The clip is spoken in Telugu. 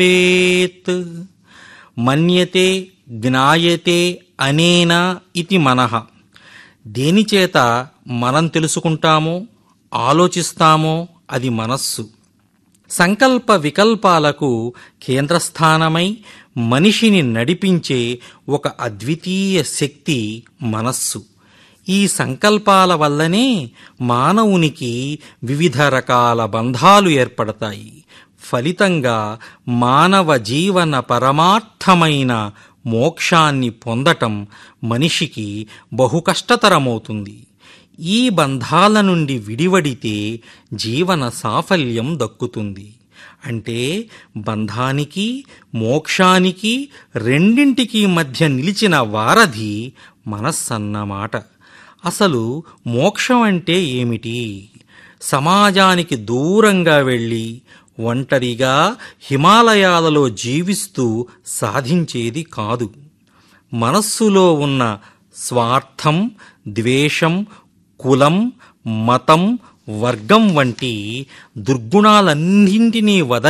చేత్ మన్యతే జ్ఞాయతే అనేన ఇది మనః దేనిచేత మనం తెలుసుకుంటామో ఆలోచిస్తామో అది మనస్సు సంకల్ప వికల్పాలకు కేంద్రస్థానమై మనిషిని నడిపించే ఒక అద్వితీయ శక్తి మనస్సు ఈ సంకల్పాల వల్లనే మానవునికి వివిధ రకాల బంధాలు ఏర్పడతాయి ఫలితంగా మానవ జీవన పరమార్థమైన మోక్షాన్ని పొందటం మనిషికి బహు కష్టతరమవుతుంది ఈ బంధాల నుండి విడివడితే జీవన సాఫల్యం దక్కుతుంది అంటే బంధానికి మోక్షానికి రెండింటికి మధ్య నిలిచిన వారధి మనస్సన్నమాట అసలు మోక్షం అంటే ఏమిటి సమాజానికి దూరంగా వెళ్ళి ఒంటరిగా హిమాలయాలలో జీవిస్తూ సాధించేది కాదు మనస్సులో ఉన్న స్వార్థం ద్వేషం కులం మతం వర్గం వంటి దుర్గుణాలన్నింటినీ వద